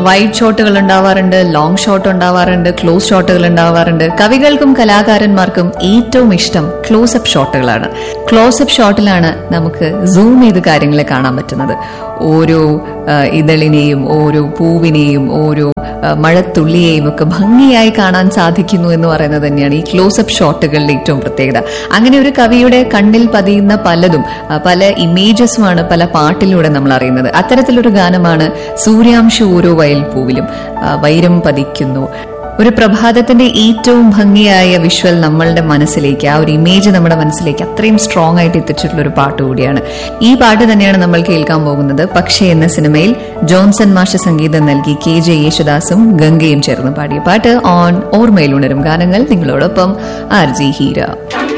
wide ഷോട്ടുകൾ ഉണ്ടാവാറുണ്ട് long shot ഉണ്ടാവാറുണ്ട് ക്ലോസ് ഷോട്ടുകൾ ഉണ്ടാവാറുണ്ട് കവികൾക്കും കലാകാരന്മാർക്കും ഏറ്റവും ഇഷ്ടം ക്ലോസപ്പ് ഷോട്ടുകളാണ് ക്ലോസപ്പ് ഷോട്ടിലാണ് നമുക്ക് സൂം ചെയ്ത് കാര്യങ്ങളെ കാണാൻ പറ്റുന്നത് ഓരോ ആ, ഇതളിനെയും ഓരോ പൂവിനെയും ഓരോ ആ, മഴത്തുള്ളിയെയും ഒക്കെ ഭംഗിയായി കാണാൻ സാധിക്കുന്നു എന്ന് പറയുന്നത് തന്നെയാണ് ഈ ക്ലോസപ്പ് ഷോട്ടുകളുടെ ഏറ്റവും പ്രത്യേകത അങ്ങനെ ഒരു കവിയുടെ കണ്ണിൽ പതിയുന്ന പലതും ആ, പല ഇമേജസുമാണ് പല പാട്ടിലൂടെ നമ്മൾ അറിയുന്നത് അത്തരത്തിലൊരു ഗാനമാണ് സൂര്യാംശു ഓരോ വയൽ പൂവിലും ആ, വൈരം പതിക്കുന്നു ഒരു പ്രഭാതത്തിന്റെ ഏറ്റവും ഭംഗിയായ വിഷ്വൽ നമ്മളുടെ മനസ്സിലേക്ക് ആ ഒരു ഇമേജ് നമ്മുടെ മനസ്സിലേക്ക് അത്രയും സ്ട്രോങ് ആയിട്ട് എത്തിച്ചിട്ടുള്ള ഒരു പാട്ട് കൂടിയാണ് ഈ പാട്ട് തന്നെയാണ് നമ്മൾ കേൾക്കാൻ പോകുന്നത് പക്ഷേ എന്ന സിനിമയിൽ ജോൺസൺ മാഷ സംഗീതം നൽകി കെ ജെ യേശുദാസും ഗംഗയും ചേർന്ന് പാടിയ പാട്ട് ഓൺ ഓർമ്മയിലുണരും ഗാനങ്ങൾ നിങ്ങളോടൊപ്പം ആർ ജി ഹീര